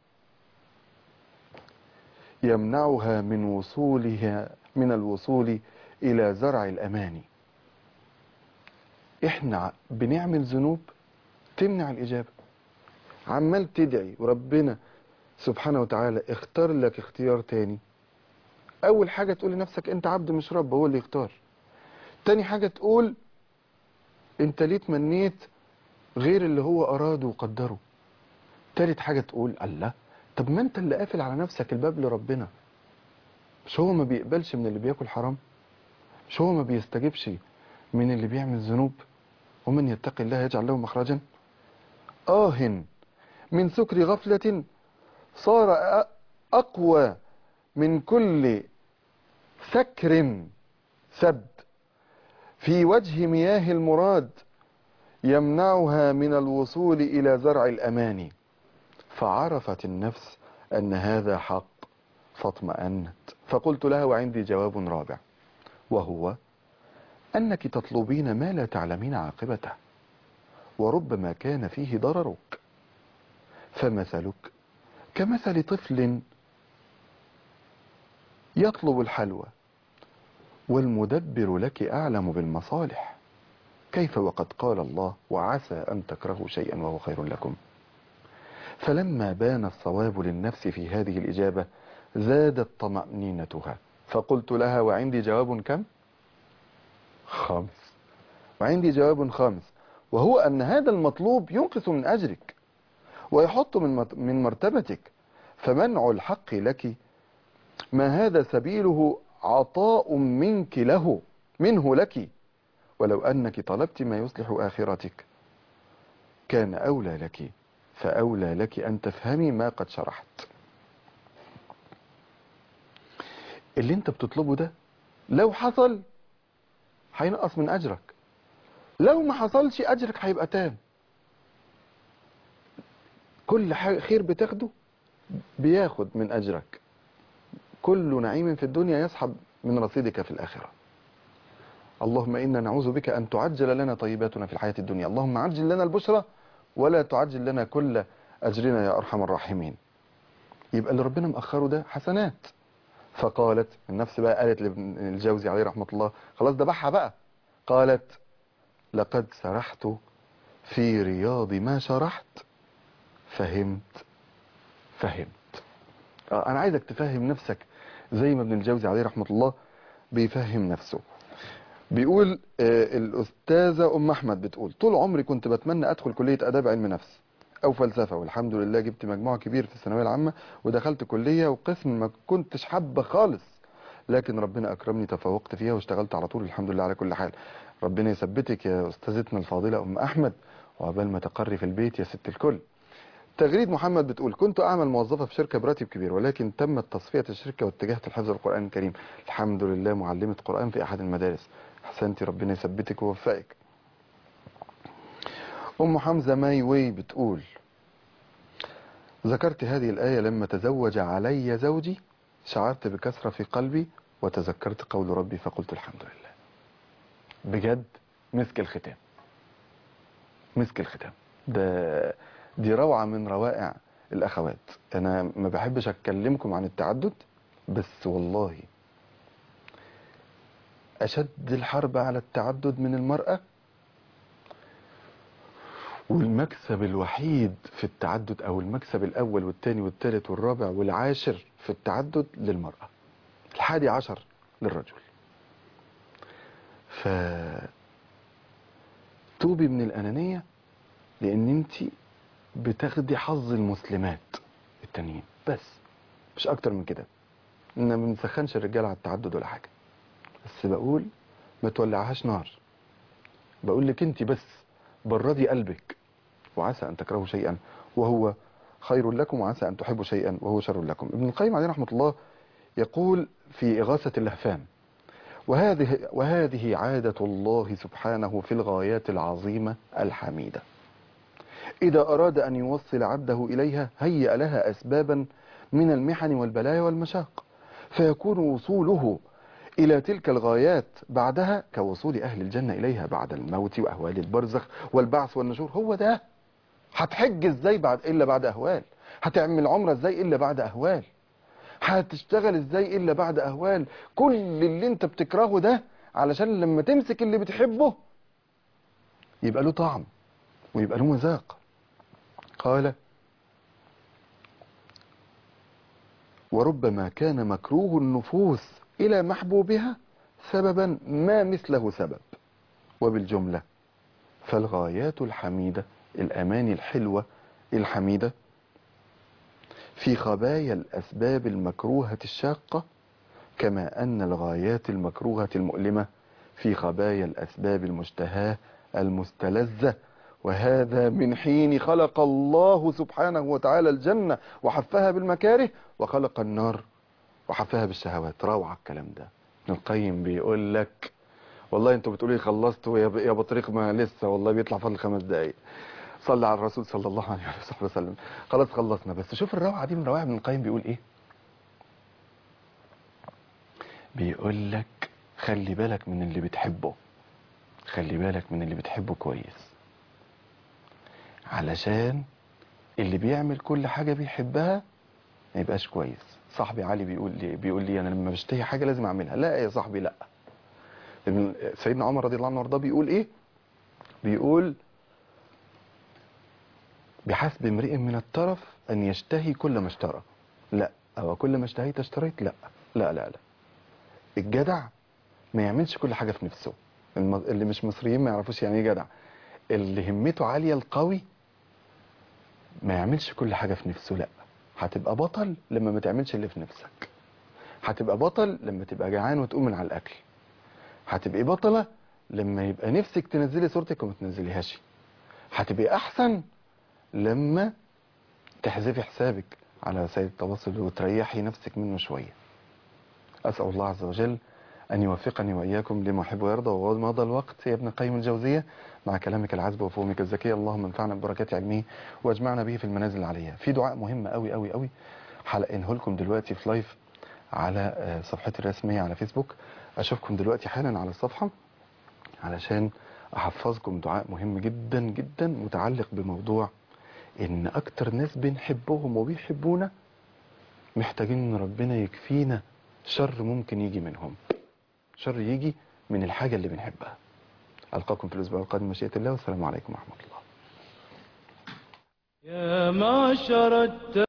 يمنعها من وصولها من الوصول إلى زرع الأماني احنا بنعمل ذنوب تمنع الإجابة عمال تدعي وربنا سبحانه وتعالى اختار لك اختيار تاني أول حاجة تقول لنفسك أنت عبد مش رب هو اللي يختار تاني حاجة تقول أنت ليه تمنيت غير اللي هو أراده وقدره تالت حاجة تقول الله طب ما أنت اللي قافل على نفسك الباب لربنا مش هو ما بيقبلش من اللي بياكل حرام مش هو ما بيستجيبش من اللي بيعمل ذنوب ومن يتقي الله يجعل له مخرجا آه من سكر غفلة صار أ- أقوى من كل سكر سد في وجه مياه المراد يمنعها من الوصول إلى زرع الأماني فعرفت النفس أن هذا حق فاطمأنت فقلت لها وعندي جواب رابع وهو أنك تطلبين ما لا تعلمين عاقبته وربما كان فيه ضررك فمثلك كمثل طفل يطلب الحلوى والمدبر لك أعلم بالمصالح كيف وقد قال الله وعسى أن تكرهوا شيئا وهو خير لكم فلما بان الصواب للنفس في هذه الإجابة زادت طمأنينتها فقلت لها وعندي جواب كم خامس وعندي جواب خامس وهو أن هذا المطلوب ينقص من أجرك ويحط من مت- من مرتبتك فمنع الحق لك ما هذا سبيله عطاء منك له منه لك ولو أنك طلبت ما يصلح آخرتك كان أولى لك فأولى لك أن تفهمي ما قد شرحت اللي انت بتطلبه ده لو حصل هينقص من أجرك لو ما حصلش أجرك هيبقى تام كل حاجة خير بتاخده بياخد من أجرك كل نعيم في الدنيا يسحب من رصيدك في الآخرة اللهم إنا نعوذ بك أن تعجل لنا طيباتنا في الحياة الدنيا اللهم عجل لنا البشرى ولا تعجل لنا كل أجرنا يا أرحم الراحمين يبقى اللي ربنا مأخره ده حسنات فقالت النفس بقى قالت لابن الجوزي عليه رحمة الله خلاص ذبحها بقى قالت لقد سرحت في رياض ما شرحت فهمت فهمت آه، أنا عايزك تفهم نفسك زي ما ابن الجوزي عليه رحمة الله بيفهم نفسه بيقول آه، الأستاذة أم أحمد بتقول طول عمري كنت بتمنى أدخل كلية آداب علم نفس أو فلسفة والحمد لله جبت مجموع كبير في الثانوية العامة ودخلت كلية وقسم ما كنتش حابة خالص لكن ربنا أكرمني تفوقت فيها واشتغلت على طول الحمد لله على كل حال ربنا يثبتك يا أستاذتنا الفاضلة أم أحمد وعبال ما تقري في البيت يا ست الكل تغريد محمد بتقول كنت أعمل موظفة في شركة براتب كبير ولكن تمت تصفية الشركة واتجهت لحفظ القرآن الكريم الحمد لله معلمة قرآن في أحد المدارس أحسنتي ربنا يثبتك ويوفقك أم حمزة ماي وي بتقول ذكرت هذه الآية لما تزوج علي زوجي شعرت بكسرة في قلبي وتذكرت قول ربي فقلت الحمد لله بجد مسك الختام مسك الختام ده دي روعة من روائع الأخوات أنا ما بحبش أتكلمكم عن التعدد بس والله أشد الحرب على التعدد من المرأة والمكسب الوحيد في التعدد أو المكسب الأول والثاني والثالث والرابع والعاشر في التعدد للمرأة الحادي عشر للرجل ف توبي من الأنانية لأن أنت بتاخدي حظ المسلمات التانيين بس مش أكتر من كده إن ما بنسخنش الرجال على التعدد ولا حاجة بس بقول ما تولعهاش نار بقول لك أنت بس بردي قلبك وعسى أن تكرهوا شيئا وهو خير لكم وعسى أن تحبوا شيئا وهو شر لكم ابن القيم عليه رحمة الله يقول في إغاثة اللهفان وهذه, وهذه عادة الله سبحانه في الغايات العظيمة الحميدة إذا أراد أن يوصل عبده إليها هيأ لها أسبابا من المحن والبلايا والمشاق فيكون وصوله إلى تلك الغايات بعدها كوصول أهل الجنة إليها بعد الموت وأهوال البرزخ والبعث والنشور هو ده هتحج ازاي بعد إلا بعد أهوال هتعمل عمرة ازاي إلا بعد أهوال هتشتغل ازاي إلا بعد أهوال كل اللي انت بتكرهه ده علشان لما تمسك اللي بتحبه يبقى له طعم ويبقى له مذاق قال وربما كان مكروه النفوس إلى محبوبها سببا ما مثله سبب وبالجملة فالغايات الحميدة الأماني الحلوة الحميدة في خبايا الأسباب المكروهة الشاقة كما أن الغايات المكروهة المؤلمة في خبايا الأسباب المشتهاة المستلذة وهذا من حين خلق الله سبحانه وتعالى الجنة وحفها بالمكاره وخلق النار وحفها بالشهوات روعة الكلام ده ابن القيم بيقول لك والله انتوا بتقولي خلصتوا يا ب- يا بطريق ما لسه والله بيطلع فاضل خمس دقايق صلى على الرسول صلى الله عليه وصحبه وسلم خلاص خلصنا بس شوف الروعة دي من روائع ابن القيم بيقول ايه بيقول لك خلي بالك من اللي بتحبه خلي بالك من اللي بتحبه كويس علشان اللي بيعمل كل حاجة بيحبها ما يبقاش كويس صاحبي علي بيقول لي بيقول لي انا لما بشتهي حاجة لازم اعملها لا يا صاحبي لا ابن- سيدنا عمر رضي الله عنه وارضاه بيقول ايه بيقول بحسب امرئ من الترف ان يشتهي كل ما اشترى لا او كل ما اشتهيت اشتريت لا لا لا لا الجدع ما يعملش كل حاجة في نفسه الم- اللي مش مصريين ما يعرفوش يعني ايه جدع اللي همته عالية القوي ما يعملش كل حاجة في نفسه لا هتبقى بطل لما ما تعملش اللي في نفسك هتبقى بطل لما تبقى جعان وتقوم من على الاكل هتبقى بطلة لما يبقى نفسك تنزلي صورتك وما تنزليهاش هتبقى احسن لما تحذفي حسابك على وسائل التواصل وتريحي نفسك منه شوية أسأل الله عز وجل أن يوفقني وإياكم لما يحب ويرضى ومضى الوقت يا ابن قيم الجوزية مع كلامك العذب وفهمك الذكي اللهم انفعنا ببركات علمه واجمعنا به في المنازل العليا في دعاء مهم قوي قوي قوي حلقينه لكم دلوقتي في لايف على آه، صفحتي الرسمية على فيسبوك أشوفكم دلوقتي حالا على الصفحة علشان أحفظكم دعاء مهم جدا جدا متعلق بموضوع إن أكتر ناس بنحبهم وبيحبونا محتاجين إن ربنا يكفينا شر ممكن يجي منهم شر يجي من الحاجة اللي بنحبها ألقاكم في الأسبوع القادم مشيئة الله والسلام عليكم ورحمة الله يا معشر الت